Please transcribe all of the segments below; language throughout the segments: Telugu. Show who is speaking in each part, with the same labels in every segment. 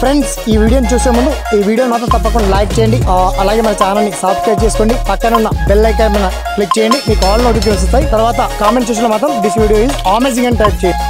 Speaker 1: ఫ్రెండ్స్ ఈ వీడియోని చూసే ముందు ఈ వీడియో మాత్రం తప్పకుండా లైక్ చేయండి ఆ, అలాగే మన ఛానల్ని సబ్స్క్రైబ్ చేసుకోండి పక్కన ఉన్న బెల్ ఐకాన్ మీద క్లిక్ చేయండి మీకు ఆల్ నోటిఫికేషన్ వస్తాయి తర్వాత కామెంట్ సెక్షన్లో మాత్రం దిస్ వీడియో ఈజ్ అమేజింగ్ అని టైప్ చేయండి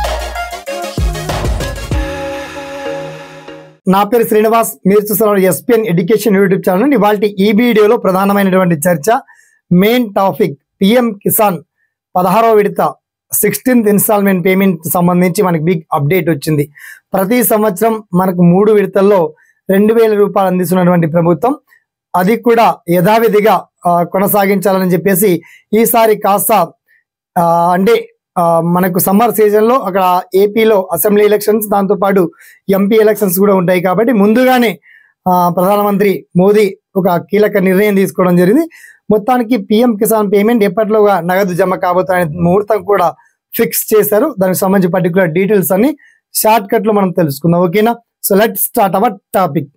Speaker 1: నా పేరు శ్రీనివాస్ మీరు చూస్తున్నారు ఎస్పిఎన్ ఎడ్యుకేషన్ యూట్యూబ్ ఛానల్ ఇవాళ ఈ వీడియోలో ప్రధానమైనటువంటి చర్చ మెయిన్ టాపిక్ పిఎం కిసాన్ పదహారవ విడత సిక్స్టీన్త్ ఇన్స్టాల్మెంట్ పేమెంట్ సంబంధించి మనకి బిగ్ అప్డేట్ వచ్చింది ప్రతి సంవత్సరం మనకు మూడు విడతల్లో రెండు వేల రూపాయలు అందిస్తున్నటువంటి ప్రభుత్వం అది కూడా యథావిధిగా ఆ, కొనసాగించాలని చెప్పేసి ఈసారి కాస్త ఆ, అంటే ఆ, మనకు సమ్మర్ సీజన్ లో అక్కడ ఏపీలో అసెంబ్లీ ఎలక్షన్స్ దాంతో పాటు ఎంపీ ఎలక్షన్స్ కూడా ఉంటాయి కాబట్టి ముందుగానే ఆ, ప్రధానమంత్రి మోదీ ఒక కీలక నిర్ణయం తీసుకోవడం జరిగింది మొత్తానికి పిఎం కిసాన్ పేమెంట్ ఎప్పట్లోగా నగదు జమ కాబోతున్న ముహూర్తం కూడా ఫిక్స్ చేశారు దానికి సంబంధించి పర్టికులర్ డీటెయిల్స్ అన్ని షార్ట్ కట్ లో మనం తెలుసుకుందాం ఓకేనా so let start our topic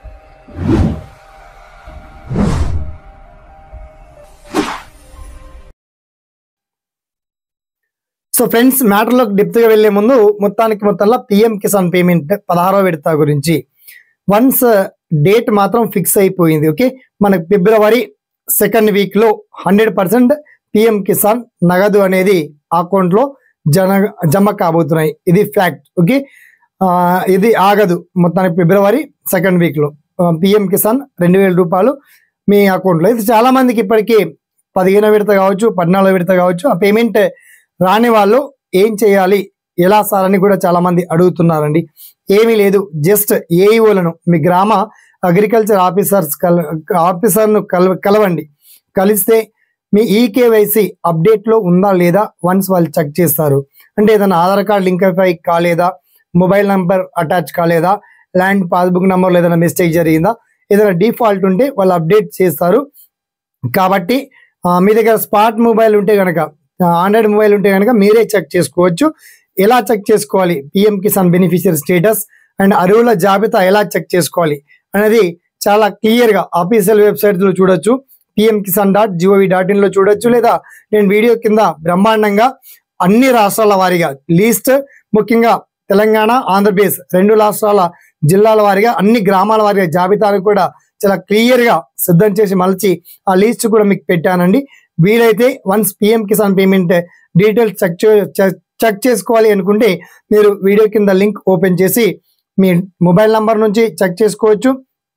Speaker 1: so friends మ్యాటర్లోకి డెప్త్ గా వెళ్లే ముందు మొత్తానికి మొత్తంలో పిఎం కిసాన్ పేమెంట్ పదహారో విడత గురించి వన్స్ డేట్ మాత్రం ఫిక్స్ అయిపోయింది ఓకే మనకు ఫిబ్రవరి సెకండ్ వీక్ లో హండ్రెడ్ పర్సెంట్ పిఎం కిసాన్ నగదు అనేది అకౌంట్ లో జన జమ కాబోతున్నాయి ఇది ఫ్యాక్ట్ ఓకే ఆ, ఇది ఆగదు మొత్తానికి ఫిబ్రవరి సెకండ్ వీక్ లో పిఎం కిసాన్ రెండు వేల రూపాయలు మీ అకౌంట్ లో ఇది చాలా మందికి ఇప్పటికీ పదిహేనో విడత కావచ్చు పద్నాలుగో విడత కావచ్చు ఆ పేమెంట్ రాని వాళ్ళు ఏం చేయాలి ఎలా సార్ అని కూడా చాలా మంది అడుగుతున్నారండి ఏమీ లేదు జస్ట్ ఏఈఓలను మీ గ్రామ అగ్రికల్చర్ ఆఫీసర్స్ కల ఆఫీసర్ను కల కలవండి కలిస్తే మీ ఈకేవైసీ అప్డేట్లో ఉందా లేదా వన్స్ వాళ్ళు చెక్ చేస్తారు అంటే ఏదైనా ఆధార్ కార్డ్ లింక్ అయి కాలేదా మొబైల్ నంబర్ అటాచ్ కాలేదా ల్యాండ్ పాస్బుక్ నెంబర్లో ఏదైనా మిస్టేక్ జరిగిందా ఏదైనా డిఫాల్ట్ ఉంటే వాళ్ళు అప్డేట్ చేస్తారు కాబట్టి ఆ, మీ దగ్గర స్మార్ట్ మొబైల్ ఉంటే కనుక ఆండ్రాయిడ్ మొబైల్ ఉంటే కనుక మీరే చెక్ చేసుకోవచ్చు ఎలా చెక్ చేసుకోవాలి PM Kisan beneficiary status and అరువుల జాబితా ఎలా చెక్ చేసుకోవాలి అనేది చాలా క్లియర్ గా ఆఫీషియల్ వెబ్సైట్ లో చూడొచ్చు PM Kisan dot GOV dot in లో చూడొచ్చు లేదా నేను వీడియో కింద బ్రహ్మాండంగా అన్ని రాష్ట్రాల వారీగా లీస్ట్ ముఖ్యంగా తెలంగాణ ఆంధ్రప్రదేశ్ రెండు రాష్ట్రాల జిల్లాల వారీగా అన్ని గ్రామాల వారీగా జాబితాను కూడా చాలా క్లియర్ గా సిద్ధం చేసి మలిచి ఆ లిస్ట్ కూడా మీకు పెట్టానండి వీలైతే once PM Kisan payment details check check చేసుకోవాలి అనుకుంటే మీరు వీడియో కింద లింక్ ఓపెన్ చేసి మీ మొబైల్ నంబర్ నుంచి చెక్ చేసుకోవచ్చు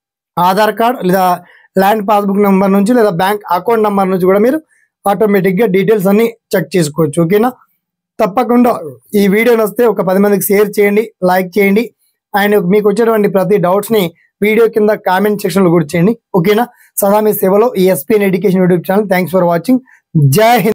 Speaker 1: ఆధార్ కార్డ్ లేదా ల్యాండ్ పాస్బుక్ నెంబర్ నుంచి లేదా బ్యాంక్ అకౌంట్ నెంబర్ నుంచి కూడా మీరు ఆటోమేటిక్గా డీటెయిల్స్ అన్ని చెక్ చేసుకోవచ్చు ఓకేనా తప్పకుండా ఈ వీడియో వస్తే ఒక పది మందికి షేర్ చేయండి లైక్ చేయండి అండ్ మీకు వచ్చేటువంటి ప్రతి డౌట్స్ ని వీడియో కింద కామెంట్ సెక్షన్ లో కూడా చేయండి ఓకేనా సదా మీ సేవలో ఈ SPN education YouTube channel thanks for watching జై హింద్